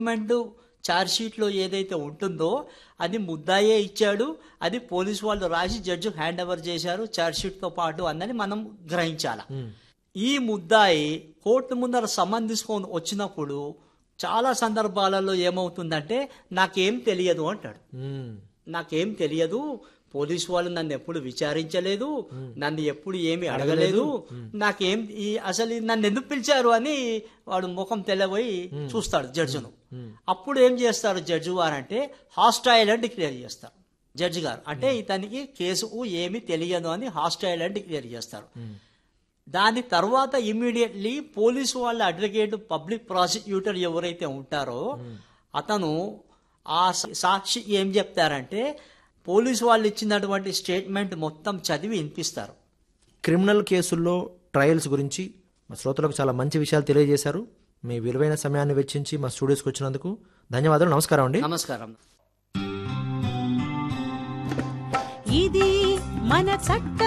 Government charge షీట్లో ఏదైతే ఉంటుందో అది ముద్దాయే ఇచ్చాడు అది పోలీసు వాళ్ళు రాసి జడ్జి హ్యాండ్ ఓవర్ చేశారు ఛార్జ్ షీట్తో పాటు అన్నది మనం గ్రహించాల ఈ ముద్దాయి కోర్టు ముందర సమన్ తీసుకొని వచ్చినప్పుడు చాలా సందర్భాలలో ఏమవుతుందంటే నాకేం తెలియదు అంటాడు మ్మ్. నాకేం తెలియదు పోలీసు వాళ్ళు నన్ను ఎప్పుడు విచారించలేదు నన్ను ఎప్పుడు ఏమి అడగలేదు నాకేం ఈ అసలు ఈ నన్ను ఎందుకు పిలిచారు అని వాడు ముఖం తెల్లబోయి చూస్తాడు జడ్జిను అప్పుడు ఏం చేస్తారు జడ్జి గారు అంటే హాస్టైల్ అని డిక్లేర్ చేస్తారు జడ్జి గారు అంటే ఇతనికి కేసు ఏమి తెలియదు అని హాస్టైల్ అని డిక్లేర్ చేస్తారు దాని తర్వాత ఇమీడియట్లీ పోలీసు వాళ్ళ అడ్వకేట్ పబ్లిక్ ప్రాసిక్యూటర్ ఎవరైతే ఉంటారో అతను ఆ సా- సాక్షి ఏం చెప్తారంటే పోలీసు వాళ్ళు ఇచ్చినటువంటి స్టేట్మెంట్ మొత్తం చదివి వినిపిస్తారు క్రిమినల్ కేసుల్లో ట్రయల్స్ గురించి మా శ్రోతలకు చాలా మంచి విషయాలు తెలియజేశారు మీ విలువైన సమయాన్ని వెచ్చించి మా స్టూడియోస్కి వచ్చినందుకు ధన్యవాదాలు నమస్కారం అండి నమస్కారం ఇది మన చట్ట